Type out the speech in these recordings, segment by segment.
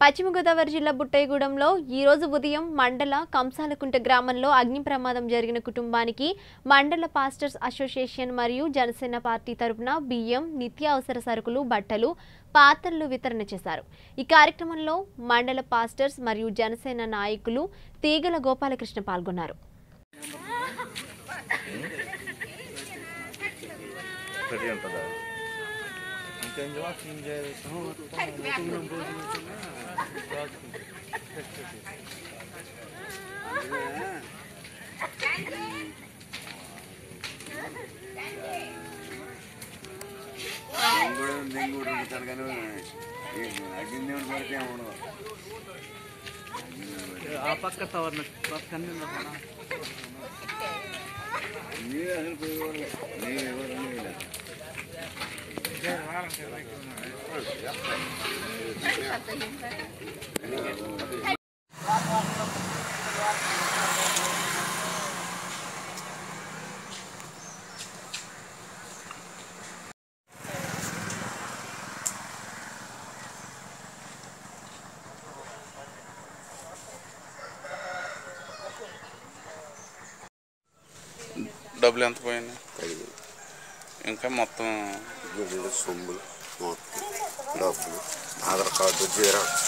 పశ్చిమ గోదావరి జిల్లా బుట్టయ్యగూడెంలో ఈ రోజు ఉదయం మండల కంసాలకుంట గ్రామంలో అగ్ని ప్రమాదం జరిగిన కుటుంబానికి మండల పాస్టర్స్ అసోసియేషన్ మరియు జనసేన పార్టీ తరపున బియ్యం నిత్యావసర సరుకులు బట్టలు పాత్రలు వితరణ చేశారు ఈ కార్యక్రమంలో మండల పాస్టర్స్ మరియు జనసేన నాయకులు తీగల గోపాలకృష్ణ పాల్గొన్నారు రెడీ ఉంటుందా నేను కూడా నేను కూడా ఉంటాను కానీ అగ్గింది పడితే ఉండదు ఆ పక్క సవర్ణ పక్కన మీరు అసలు పోయేవాళ్ళు మీరు ఎవరు డబ్బులు ఎంత పోయినాయి ఇంకా మొత్తం గుడ్లు సొమ్ములు మొత్తం డబ్బులు Aadhaar card xerox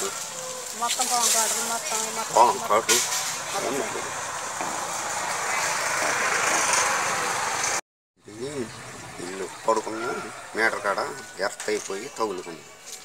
PAN card ఇది ఇల్లు పడుకున్న మీటర్ కాడ ఎర్త్ అయిపోయి తగులుకుంది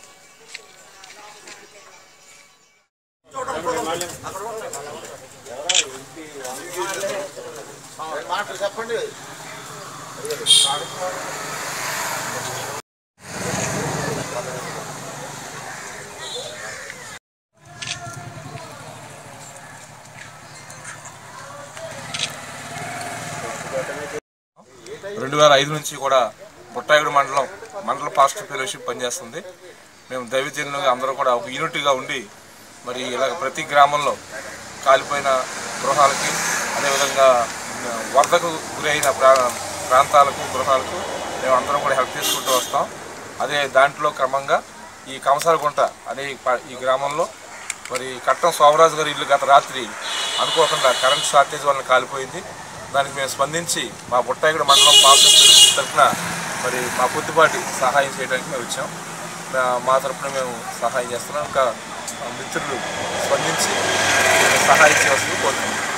రెండు వేల ఐదు నుంచి కూడా బుట్టాయిగూడ మండలం మండల పాస్టర్ ఫెలోషిప్ పనిచేస్తుంది మేము దైవజనులుగా అందరూ కూడా ఒక యూనిట్గా ఉండి మరి ఇలాగ ప్రతి గ్రామంలో కాలిపోయిన గృహాలకి అదేవిధంగా ఆ, వరదకు గురైన ప్రా ప్రాంతాలకు గృహాలకు మేము అందరం కూడా హెల్ప్ చేసుకుంటూ వస్తాం అదే దాంట్లో క్రమంగా ఈ కంసాలగుంట అనే ఈ ప- ఈ గ్రామంలో మరి కట్టం సోమరాజు గారి ఇల్లు గత రాత్రి అనుకోకుండా కరెంట్ షార్టేజ్ వలన కాలిపోయింది దానికి మేము స్పందించి మా బుట్టాయిగూడ మండలం పాపం తరఫున మరి మా కొద్దిపాటి సహాయం చేయడానికి మేము వచ్చాం మా- మా తరఫున మేము సహాయం చేస్తున్నాం ఇంకా మా మిత్రులు స్పందించి సహాయం చేయవలసింది కోరుతున్నాం